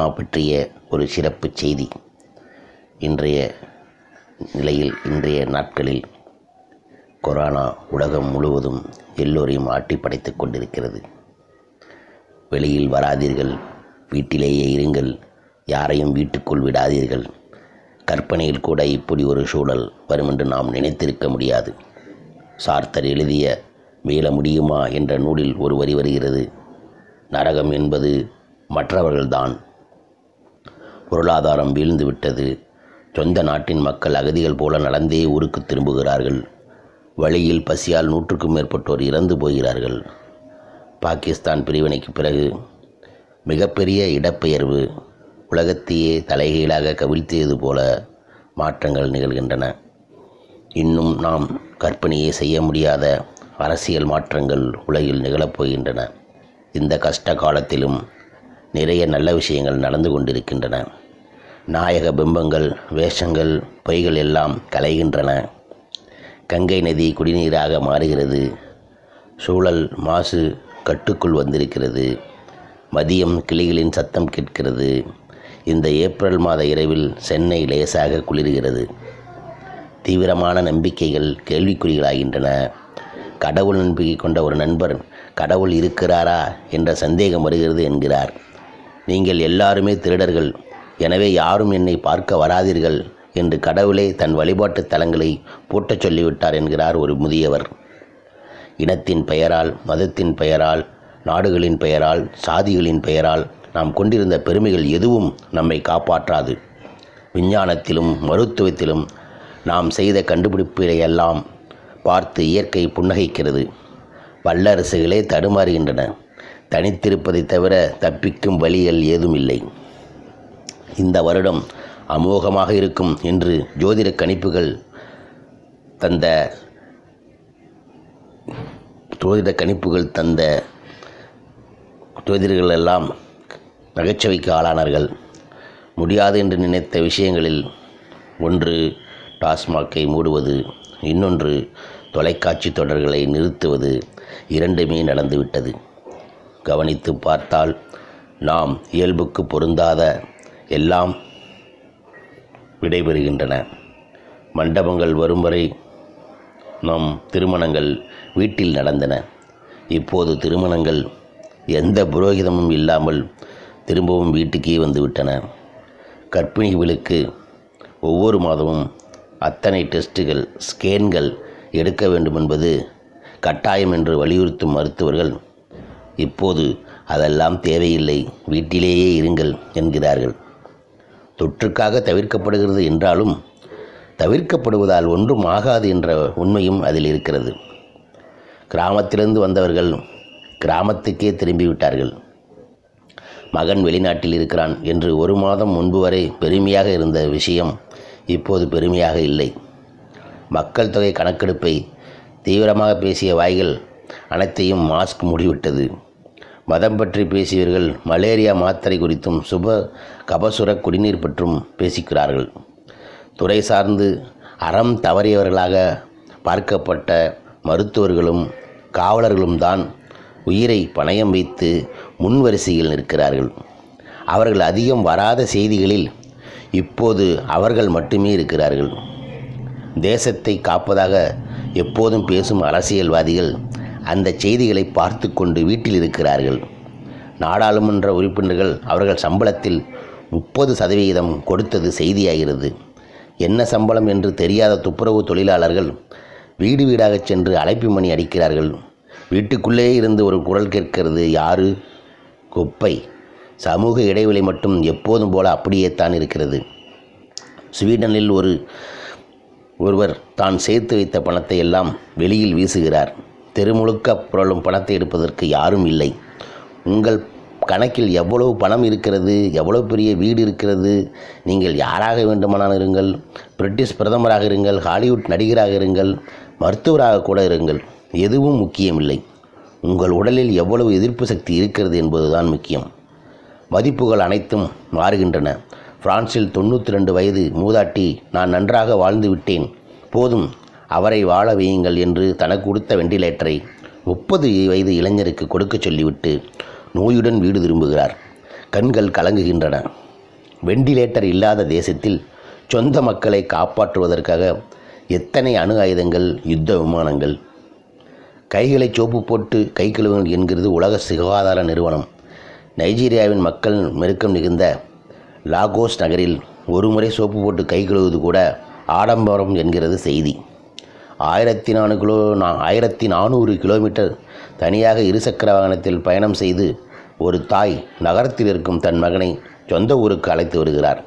பற்றிய ஒரு சிறப்பு செய்தி இன்றைய நிலையில் இன்றைய நாட்களில் கொரோனா உலகம் முழுவதும் எல்லோரையும் ஆட்டி படைத்துக் கொண்டிருக்கிறது வெளியில் வராதீர்கள் வீட்டிலேயே இருங்கள் யாரையும் வீட்டுக்குள் விடாதீர்கள் கற்பனையில் கூட இப்படி ஒரு சூழல் வரும் என்று நாம் நினைத்திருக்க முடியாது சார்த்தர் எழுதிய மீள முடியுமா என்ற நூலில் ஒரு வரி வருகிறது நரகம் என்பது மற்றவர்கள்தான் பொருளாதாரம் வீழ்ந்து விட்டது சொந்த நாட்டின் மக்கள் அகதிகள் போல நடந்தே ஊருக்கு திரும்புகிறார்கள் வழியில் பசியால் நூற்றுக்கும் மேற்பட்டோர் இறந்து போகிறார்கள் பாகிஸ்தான் பிரிவினைக்கு பிறகு மிகப்பெரிய இடப்பெயர்வு உலகத்தையே தலைகீழாக கவிழ்த்தியது போல மாற்றங்கள் நிகழ்கின்றன இன்னும் நாம் கற்பனையே செய்ய முடியாத அரசியல் மாற்றங்கள் உலகில் நிகழப்போகின்றன இந்த கஷ்ட காலத்திலும் நிறைய நல்ல விஷயங்கள் நடந்து கொண்டிருக்கின்றன நாயக பிம்பங்கள் வேஷங்கள் பொய்கள் எல்லாம் கலைகின்றன கங்கை நதி குடிநீராக மாறுகிறது சூழல் மாசு கட்டுக்குள் வந்திருக்கிறது மதியம் கிளிகளின் சத்தம் கேட்கிறது இந்த ஏப்ரல் மாத இரவில் சென்னை லேசாக குளிர்கிறது தீவிரமான நம்பிக்கைகள் கேள்விக்குறிகளாகின்றன கடவுள் நம்பிக்கை கொண்ட ஒரு நண்பர் கடவுள் இருக்கிறாரா என்ற சந்தேகம் வருகிறது என்கிறார் நீங்கள் எல்லாருமே திருடர்கள் எனவே யாரும் என்னை பார்க்க வராதீர்கள் என்று கடவுளே தன் வழிபாட்டு தலங்களை பூட்டச் சொல்லிவிட்டார் என்கிறார் ஒரு முதியவர் இனத்தின் பெயரால் மதத்தின் பெயரால் நாடுகளின் பெயரால் சாதிகளின் பெயரால் நாம் கொண்டிருந்த பெருமைகள் எதுவும் நம்மை காப்பாற்றாது விஞ்ஞானத்திலும் மருத்துவத்திலும் நாம் செய்த கண்டுபிடிப்புகளை எல்லாம் பார்த்து இயற்கை புன்னகைக்கிறது வல்லரசுகளே தடுமாறுகின்றன தனித்திருப்பதை தவிர தப்பிக்கும் வழிகள் ஏதும் இல்லை இந்த வருடம் அமோகமாக இருக்கும் என்று ஜோதிட கணிப்புகள் தந்த ஜோதிட கணிப்புகள் தந்த ஜோதிடர்கள் எல்லாம் நகைச்சுவைக்கு ஆளானார்கள் முடியாது என்று நினைத்த விஷயங்களில் ஒன்று டாஸ்மாகை மூடுவது இன்னொன்று தொலைக்காட்சி தொடர்களை நிறுத்துவது இரண்டுமே நடந்துவிட்டது கவனித்து பார்த்தால் நாம் இயல்புக்கு பொருந்தாத எல்லாம் விடைபெறுகின்றன மண்டபங்கள் வரும் வரை நம் திருமணங்கள் வீட்டில் நடந்தன இப்போது திருமணங்கள் எந்த புரோகிதமும் இல்லாமல் திரும்பவும் வீட்டுக்கே வந்துவிட்டன கர்ப்பிணிகளுக்கு ஒவ்வொரு மாதமும் அத்தனை டெஸ்ட்டுகள் ஸ்கேன்கள் எடுக்க வேண்டும் என்பது கட்டாயம் என்று வலியுறுத்தும் மருத்துவர்கள் இப்போது அதெல்லாம் தேவையில்லை வீட்டிலேயே இருங்கள் என்கிறார்கள் தொற்றுக்காக தவிர்க்கப்படுகிறது என்றாலும் தவிர்க்கப்படுவதால் ஒன்றும் ஆகாது என்ற உண்மையும் அதில் இருக்கிறது கிராமத்திலிருந்து வந்தவர்கள் கிராமத்துக்கே திரும்பிவிட்டார்கள் மகன் வெளிநாட்டில் இருக்கிறான் என்று ஒரு மாதம் முன்பு வரை பெருமையாக இருந்த விஷயம் இப்போது பெருமையாக இல்லை மக்கள் தொகை கணக்கெடுப்பை தீவிரமாக பேசிய வாய்கள் அனைத்தையும் மாஸ்க் மூடிவிட்டது மதம் பற்றி பேசியவர்கள் மலேரியா மாத்திரை குறித்தும் சுப கபசுர குடிநீர் பற்றும் பேசிக்கிறார்கள் துறை சார்ந்து அறம் தவறியவர்களாக பார்க்கப்பட்ட மருத்துவர்களும் காவலர்களும் தான் உயிரை பணயம் வைத்து முன்வரிசையில் நிற்கிறார்கள் அவர்கள் அதிகம் வராத செய்திகளில் இப்போது அவர்கள் மட்டுமே இருக்கிறார்கள் தேசத்தை காப்பதாக எப்போதும் பேசும் அரசியல்வாதிகள் அந்த செய்திகளை பார்த்து கொண்டு வீட்டில் இருக்கிறார்கள் நாடாளுமன்ற உறுப்பினர்கள் அவர்கள் சம்பளத்தில் முப்பது சதவிகிதம் கொடுத்தது செய்தியாகிறது என்ன சம்பளம் என்று தெரியாத துப்புரவு தொழிலாளர்கள் வீடு வீடாகச் சென்று அழைப்பு மணி அடிக்கிறார்கள் வீட்டுக்குள்ளே இருந்து ஒரு குரல் கேட்கிறது யாரு குப்பை சமூக இடைவெளி மட்டும் எப்போதும் போல அப்படியே தான் இருக்கிறது ஸ்வீடனில் ஒரு ஒருவர் தான் சேர்த்து வைத்த பணத்தை எல்லாம் வெளியில் வீசுகிறார் தெருமுழுக்க புரளும் பணத்தை எடுப்பதற்கு யாரும் இல்லை உங்கள் கணக்கில் எவ்வளவு பணம் இருக்கிறது எவ்வளவு பெரிய வீடு இருக்கிறது நீங்கள் யாராக வேண்டுமானாலும் இருங்கள் பிரிட்டிஷ் பிரதமராக இருங்கள் ஹாலிவுட் நடிகராக இருங்கள் மருத்துவராக கூட இருங்கள் எதுவும் முக்கியமில்லை உங்கள் உடலில் எவ்வளவு எதிர்ப்பு சக்தி இருக்கிறது என்பதுதான் முக்கியம் மதிப்புகள் அனைத்தும் மாறுகின்றன பிரான்சில் தொண்ணூற்றி ரெண்டு வயது மூதாட்டி நான் நன்றாக வாழ்ந்து விட்டேன் போதும் அவரை வாழ வையுங்கள் என்று தனக்கு கொடுத்த வெண்டிலேட்டரை முப்பது வயது இளைஞருக்கு கொடுக்கச் சொல்லிவிட்டு நோயுடன் வீடு திரும்புகிறார் கண்கள் கலங்குகின்றன வெண்டிலேட்டர் இல்லாத தேசத்தில் சொந்த மக்களை காப்பாற்றுவதற்காக எத்தனை அணு ஆயுதங்கள் யுத்த விமானங்கள் கைகளை சோப்பு போட்டு கை கழுவுங்கள் என்கிறது உலக சுகாதார நிறுவனம் நைஜீரியாவின் மக்கள் நெருக்கம் மிகுந்த லாகோஸ் நகரில் ஒருமுறை சோப்பு போட்டு கை கழுவுவது கூட ஆடம்பரம் என்கிறது செய்தி ஆயிரத்தி நானூறு கிலோ நா- ஆயிரத்தி நானூறு கிலோமீட்டர் தனியாக இருசக்கர வாகனத்தில் பயணம் செய்து ஒரு தாய் நகரத்தில் இருக்கும் தன் மகனை சொந்த ஊருக்கு அழைத்து வருகிறார்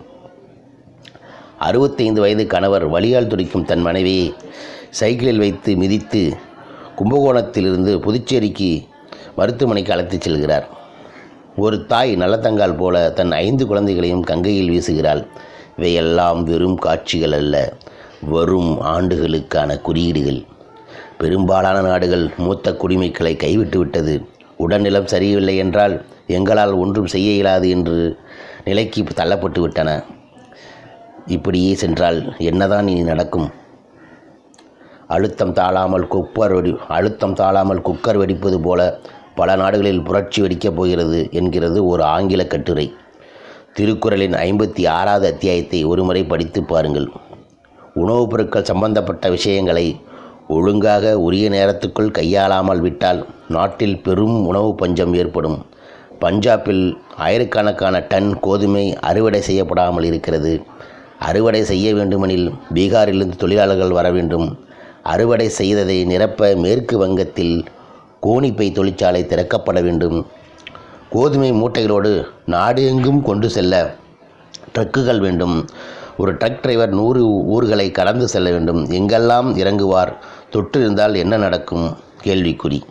அறுபத்தைந்து வயது கணவர் வலியால் துடிக்கும் தன் மனைவியை சைக்கிளில் வைத்து மிதித்து கும்பகோணத்திலிருந்து புதுச்சேரிக்கு மருத்துவமனைக்கு அழைத்துச் செல்கிறார் ஒரு தாய் நல்லத்தங்கால் போல தன் ஐந்து குழந்தைகளையும் கங்கையில் வீசுகிறாள் இவையெல்லாம் வெறும் காட்சிகள் அல்ல வரும் ஆண்டுகளுக்கான குறியீடுகள் பெரும்பாலான நாடுகள் மூத்த குடிமக்களை கைவிட்டு விட்டது உடல்நிலம் சரியில்லை என்றால் எங்களால் ஒன்றும் செய்ய இயலாது என்று நிலைக்கு தள்ளப்பட்டு விட்டன இப்படியே சென்றால் என்னதான் இனி நடக்கும் அழுத்தம் தாழாமல் குக்கர் வெடி அழுத்தம் தாழாமல் குக்கர் வெடிப்பது போல பல நாடுகளில் புரட்சி வெடிக்கப் போகிறது என்கிறது ஒரு ஆங்கில கட்டுரை திருக்குறளின் ஐம்பத்தி ஆறாவது அத்தியாயத்தை ஒருமுறை படித்து பாருங்கள் உணவுப் பொருட்கள் சம்பந்தப்பட்ட விஷயங்களை ஒழுங்காக உரிய நேரத்துக்குள் கையாளாமல் விட்டால் நாட்டில் பெரும் உணவு பஞ்சம் ஏற்படும் பஞ்சாபில் ஆயிரக்கணக்கான டன் கோதுமை அறுவடை செய்யப்படாமல் இருக்கிறது அறுவடை செய்ய வேண்டுமெனில் பீகாரிலிருந்து தொழிலாளர்கள் வர வேண்டும் அறுவடை செய்ததை நிரப்ப மேற்கு வங்கத்தில் கோணிப்பை தொழிற்சாலை திறக்கப்பட வேண்டும் கோதுமை மூட்டைகளோடு நாடு எங்கும் கொண்டு செல்ல ட்ரக்குகள் வேண்டும் ஒரு ட்ரக் டிரைவர் நூறு ஊர்களை கடந்து செல்ல வேண்டும் எங்கெல்லாம் இறங்குவார் தொற்று இருந்தால் என்ன நடக்கும் கேள்விக்குறி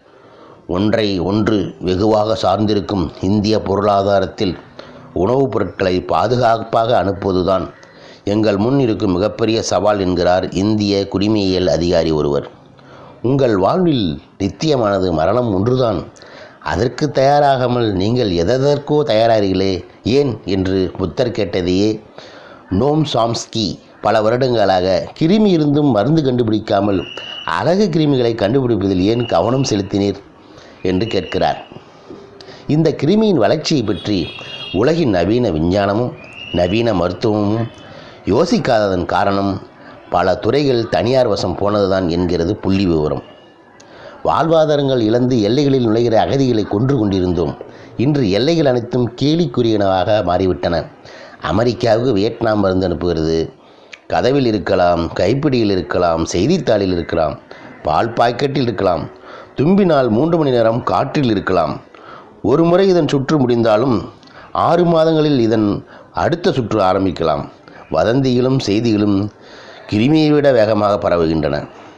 ஒன்றை ஒன்று வெகுவாக சார்ந்திருக்கும் இந்திய பொருளாதாரத்தில் உணவுப் பொருட்களை பாதுகாப்பாக அனுப்புவதுதான் எங்கள் முன் இருக்கும் மிகப்பெரிய சவால் என்கிறார் இந்திய குடிமையியல் அதிகாரி ஒருவர் உங்கள் வாழ்வில் நித்தியமானது மரணம் ஒன்றுதான் அதற்கு தயாராகாமல் நீங்கள் எதற்கோ தயாராகிறீர்களே ஏன் என்று புத்தர் கேட்டதையே நோம் சாம்ஸ்கி பல வருடங்களாக கிருமி இருந்தும் மருந்து கண்டுபிடிக்காமல் அழகு கிருமிகளை கண்டுபிடிப்பதில் ஏன் கவனம் செலுத்தினீர் என்று கேட்கிறார் இந்த கிருமியின் வளர்ச்சியை பற்றி உலகின் நவீன விஞ்ஞானமும் நவீன மருத்துவமும் யோசிக்காததன் காரணம் பல துறைகள் தனியார் வசம் போனதுதான் என்கிறது புள்ளி விவரம் வாழ்வாதாரங்கள் இழந்து எல்லைகளில் நுழைகிற அகதிகளை கொன்று கொண்டிருந்தோம் இன்று எல்லைகள் அனைத்தும் கேலிக்குரியனவாக மாறிவிட்டன அமெரிக்காவுக்கு வியட்நாம் மருந்து அனுப்புகிறது கதவில் இருக்கலாம் கைப்பிடியில் இருக்கலாம் செய்தித்தாளில் இருக்கலாம் பால் பாக்கெட்டில் இருக்கலாம் தும்பினால் மூன்று மணி நேரம் காற்றில் இருக்கலாம் ஒரு முறை இதன் சுற்று முடிந்தாலும் ஆறு மாதங்களில் இதன் அடுத்த சுற்று ஆரம்பிக்கலாம் வதந்திகளும் செய்திகளும் கிருமியை விட வேகமாக பரவுகின்றன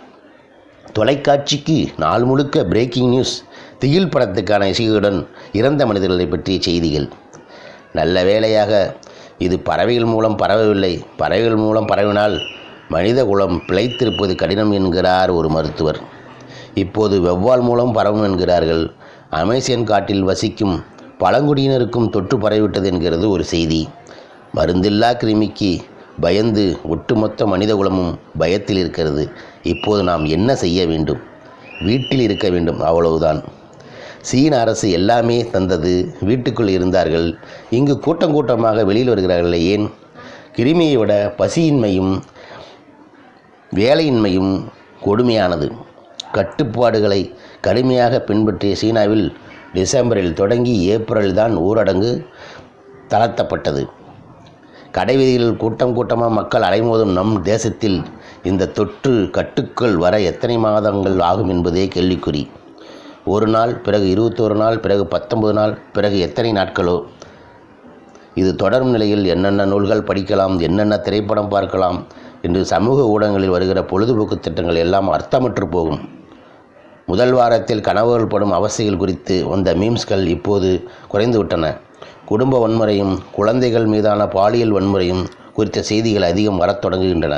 தொலைக்காட்சிக்கு நாள் முழுக்க பிரேக்கிங் நியூஸ் திகில் படத்துக்கான இசையுடன் இறந்த மனிதர்களை பற்றிய செய்திகள் நல்ல வேளையாக இது பறவைகள் மூலம் பரவவில்லை பறவைகள் மூலம் பரவினால் மனித குலம் பிழைத்திருப்பது கடினம் என்கிறார் ஒரு மருத்துவர் இப்போது வெவ்வால் மூலம் பரவும் என்கிறார்கள் அமேசியன் காட்டில் வசிக்கும் பழங்குடியினருக்கும் தொற்று பரவிவிட்டது என்கிறது ஒரு செய்தி மருந்தில்லா கிருமிக்கு பயந்து ஒட்டுமொத்த மனிதகுலமும் பயத்தில் இருக்கிறது இப்போது நாம் என்ன செய்ய வேண்டும் வீட்டில் இருக்க வேண்டும் அவ்வளவுதான் சீன அரசு எல்லாமே தந்தது வீட்டுக்குள் இருந்தார்கள் இங்கு கூட்டம் கூட்டமாக வெளியில் வருகிறார்களே ஏன் கிருமியை விட பசியின்மையும் வேலையின்மையும் கொடுமையானது கட்டுப்பாடுகளை கடுமையாக பின்பற்றிய சீனாவில் டிசம்பரில் தொடங்கி ஏப்ரல் தான் ஊரடங்கு தளர்த்தப்பட்டது கடைவீதியில் கூட்டம் கூட்டமாக மக்கள் அலைமோதும் நம் தேசத்தில் இந்த தொற்று கட்டுக்குள் வர எத்தனை மாதங்கள் ஆகும் என்பதே கேள்விக்குறி ஒரு நாள் பிறகு இருபத்தோரு நாள் பிறகு பத்தொன்பது நாள் பிறகு எத்தனை நாட்களோ இது தொடரும் நிலையில் என்னென்ன நூல்கள் படிக்கலாம் என்னென்ன திரைப்படம் பார்க்கலாம் என்று சமூக ஊடகங்களில் வருகிற பொழுதுபோக்கு திட்டங்கள் எல்லாம் அர்த்தமற்று போகும் முதல் வாரத்தில் கனவுகள் படும் அவஸ்தைகள் குறித்து வந்த மீம்ஸ்கள் இப்போது குறைந்துவிட்டன குடும்ப வன்முறையும் குழந்தைகள் மீதான பாலியல் வன்முறையும் குறித்த செய்திகள் அதிகம் வரத் தொடங்குகின்றன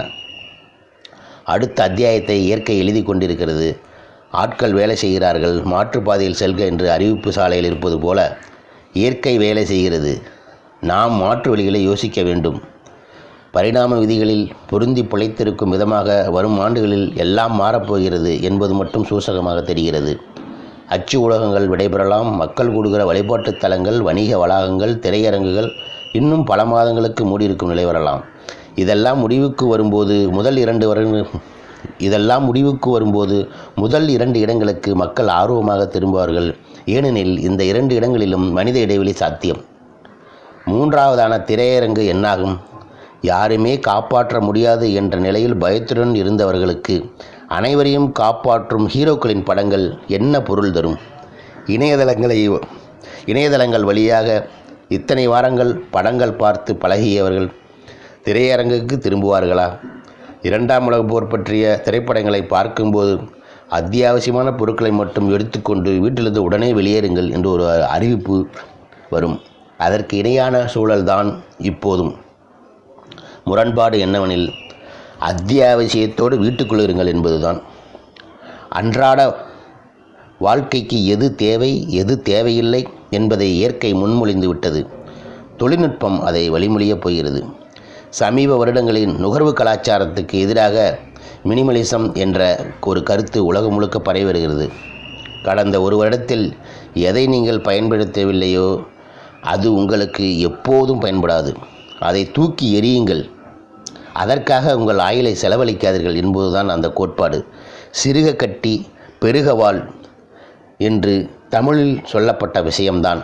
அடுத்த அத்தியாயத்தை இயற்கை எழுதி கொண்டிருக்கிறது ஆட்கள் வேலை செய்கிறார்கள் மாற்றுப்பாதையில் செல்க என்று அறிவிப்பு சாலையில் இருப்பது போல இயற்கை வேலை செய்கிறது நாம் மாற்று வழிகளை யோசிக்க வேண்டும் பரிணாம விதிகளில் பொருந்தி பிழைத்திருக்கும் விதமாக வரும் ஆண்டுகளில் எல்லாம் மாறப்போகிறது என்பது மட்டும் சூசகமாக தெரிகிறது அச்சு ஊடகங்கள் விடைபெறலாம் மக்கள் கூடுகிற வழிபாட்டுத் தலங்கள் வணிக வளாகங்கள் திரையரங்குகள் இன்னும் பல மாதங்களுக்கு மூடியிருக்கும் நிலை வரலாம் இதெல்லாம் முடிவுக்கு வரும்போது முதல் இரண்டு வருட இதெல்லாம் முடிவுக்கு வரும்போது முதல் இரண்டு இடங்களுக்கு மக்கள் ஆர்வமாக திரும்புவார்கள் ஏனெனில் இந்த இரண்டு இடங்களிலும் மனித இடைவெளி சாத்தியம் மூன்றாவதான திரையரங்கு என்னாகும் யாருமே காப்பாற்ற முடியாது என்ற நிலையில் பயத்துடன் இருந்தவர்களுக்கு அனைவரையும் காப்பாற்றும் ஹீரோக்களின் படங்கள் என்ன பொருள் தரும் இணையதளங்களை இணையதளங்கள் வழியாக இத்தனை வாரங்கள் படங்கள் பார்த்து பழகியவர்கள் திரையரங்குக்கு திரும்புவார்களா இரண்டாம் உலகப் போர் பற்றிய திரைப்படங்களை பார்க்கும்போது அத்தியாவசியமான பொருட்களை மட்டும் எடுத்துக்கொண்டு வீட்டிலிருந்து உடனே வெளியேறுங்கள் என்று ஒரு அறிவிப்பு வரும் அதற்கு இணையான சூழல்தான் இப்போதும் முரண்பாடு என்னவெனில் அத்தியாவசியத்தோடு வீட்டுக்குள் இருங்கள் என்பதுதான் அன்றாட வாழ்க்கைக்கு எது தேவை எது தேவையில்லை என்பதை இயற்கை முன்மொழிந்து விட்டது தொழில்நுட்பம் அதை வழிமொழியப் போகிறது சமீப வருடங்களின் நுகர்வு கலாச்சாரத்துக்கு எதிராக மினிமலிசம் என்ற ஒரு கருத்து உலகம் முழுக்க பரவி வருகிறது கடந்த ஒரு வருடத்தில் எதை நீங்கள் பயன்படுத்தவில்லையோ அது உங்களுக்கு எப்போதும் பயன்படாது அதை தூக்கி எறியுங்கள் அதற்காக உங்கள் ஆயுளை செலவழிக்காதீர்கள் என்பதுதான் அந்த கோட்பாடு சிறுக கட்டி பெருக வாழ் என்று தமிழில் சொல்லப்பட்ட விஷயம்தான்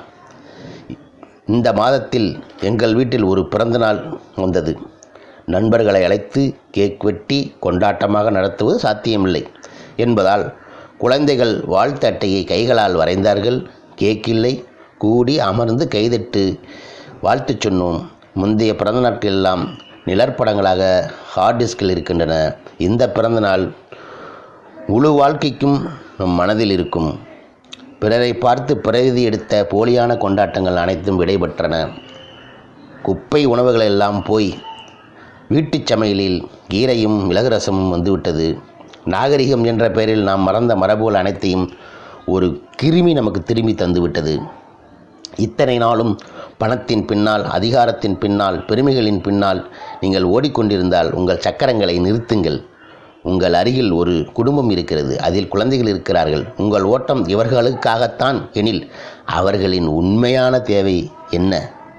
இந்த மாதத்தில் எங்கள் வீட்டில் ஒரு பிறந்தநாள் வந்தது நண்பர்களை அழைத்து கேக் வெட்டி கொண்டாட்டமாக நடத்துவது சாத்தியமில்லை என்பதால் குழந்தைகள் வாழ்த்து அட்டையை கைகளால் வரைந்தார்கள் கேக் இல்லை கூடி அமர்ந்து கைதட்டு வாழ்த்து சொன்னோம் முந்தைய பிறந்த நாட்களெல்லாம் நிழற்படங்களாக ஹார்ட் டிஸ்கில் இருக்கின்றன இந்த பிறந்தநாள் முழு வாழ்க்கைக்கும் நம் மனதில் இருக்கும் பிறரை பார்த்து பிரதி எடுத்த போலியான கொண்டாட்டங்கள் அனைத்தும் விடைபெற்றன குப்பை உணவுகள் எல்லாம் போய் வீட்டுச் சமையலில் கீரையும் மிளகு ரசமும் வந்துவிட்டது நாகரிகம் என்ற பெயரில் நாம் மறந்த மரபுகள் அனைத்தையும் ஒரு கிருமி நமக்கு திரும்பி தந்துவிட்டது இத்தனை நாளும் பணத்தின் பின்னால் அதிகாரத்தின் பின்னால் பெருமைகளின் பின்னால் நீங்கள் ஓடிக்கொண்டிருந்தால் உங்கள் சக்கரங்களை நிறுத்துங்கள் உங்கள் அருகில் ஒரு குடும்பம் இருக்கிறது அதில் குழந்தைகள் இருக்கிறார்கள் உங்கள் ஓட்டம் இவர்களுக்காகத்தான் எனில் அவர்களின் உண்மையான தேவை என்ன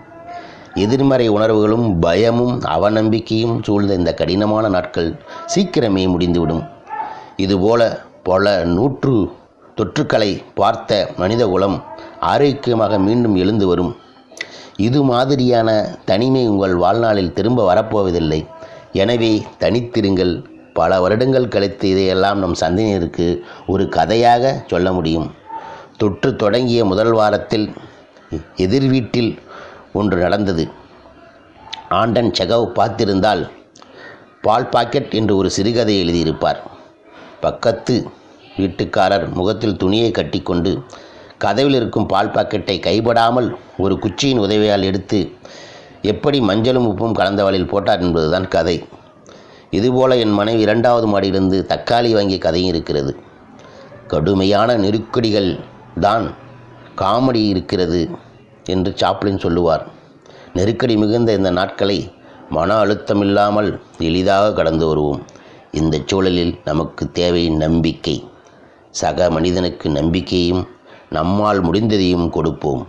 எதிர்மறை உணர்வுகளும் பயமும் அவநம்பிக்கையும் சூழ்ந்த இந்த கடினமான நாட்கள் சீக்கிரமே முடிந்துவிடும் இதுபோல பல நூற்று தொற்றுக்களை பார்த்த மனித குலம் ஆரோக்கியமாக மீண்டும் எழுந்து வரும் இது மாதிரியான தனிமை உங்கள் வாழ்நாளில் திரும்ப வரப்போவதில்லை எனவே தனித்திருங்கள் பல வருடங்கள் கழித்து இதையெல்லாம் நம் சந்ததியினருக்கு ஒரு கதையாக சொல்ல முடியும் தொற்று தொடங்கிய முதல் வாரத்தில் எதிர் வீட்டில் ஒன்று நடந்தது ஆண்டன் செகவ் பார்த்திருந்தால் பால் பாக்கெட் என்று ஒரு சிறுகதை எழுதியிருப்பார் பக்கத்து வீட்டுக்காரர் முகத்தில் துணியை கட்டிக்கொண்டு கதவில் இருக்கும் பால் பாக்கெட்டை கைப்படாமல் ஒரு குச்சியின் உதவியால் எடுத்து எப்படி மஞ்சளும் உப்பும் கலந்தவளில் போட்டார் என்பதுதான் கதை இதுபோல என் மனைவி இரண்டாவது மாடியிலிருந்து தக்காளி வாங்கிய கதையும் இருக்கிறது கடுமையான நெருக்கடிகள் தான் காமெடி இருக்கிறது என்று சாப்ளின் சொல்லுவார் நெருக்கடி மிகுந்த இந்த நாட்களை மன அழுத்தமில்லாமல் எளிதாக கடந்து வருவோம் இந்த சூழலில் நமக்கு தேவை நம்பிக்கை சக மனிதனுக்கு நம்பிக்கையும் நம்மால் முடிந்ததையும் கொடுப்போம்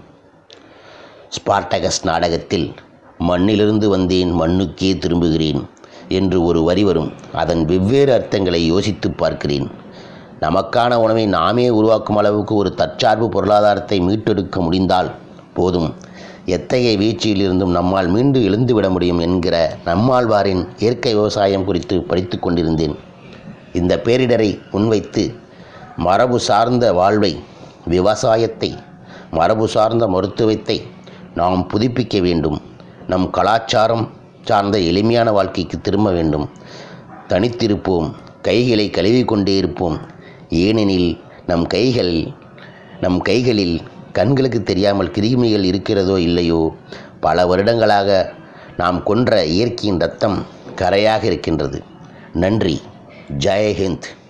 ஸ்பார்டகஸ் நாடகத்தில் மண்ணிலிருந்து வந்தேன் மண்ணுக்கே திரும்புகிறேன் என்று ஒரு வரி வரும் அதன் வெவ்வேறு அர்த்தங்களை யோசித்து பார்க்கிறேன் நமக்கான உணவை நாமே உருவாக்கும் அளவுக்கு ஒரு தற்சார்பு பொருளாதாரத்தை மீட்டெடுக்க முடிந்தால் போதும் எத்தகைய வீழ்ச்சியிலிருந்தும் நம்மால் மீண்டு எழுந்துவிட முடியும் என்கிற நம்மாழ்வாரின் இயற்கை விவசாயம் குறித்து படித்து கொண்டிருந்தேன் இந்த பேரிடரை முன்வைத்து மரபு சார்ந்த வாழ்வை விவசாயத்தை மரபு சார்ந்த மருத்துவத்தை நாம் புதுப்பிக்க வேண்டும் நம் கலாச்சாரம் சார்ந்த எளிமையான வாழ்க்கைக்கு திரும்ப வேண்டும் தனித்திருப்போம் கைகளை கழுவிக்கொண்டே இருப்போம் ஏனெனில் நம் கைகள் நம் கைகளில் கண்களுக்கு தெரியாமல் கிருமிகள் இருக்கிறதோ இல்லையோ பல வருடங்களாக நாம் கொன்ற இயற்கையின் ரத்தம் கரையாக இருக்கின்றது நன்றி ஜெய் ஹிந்த்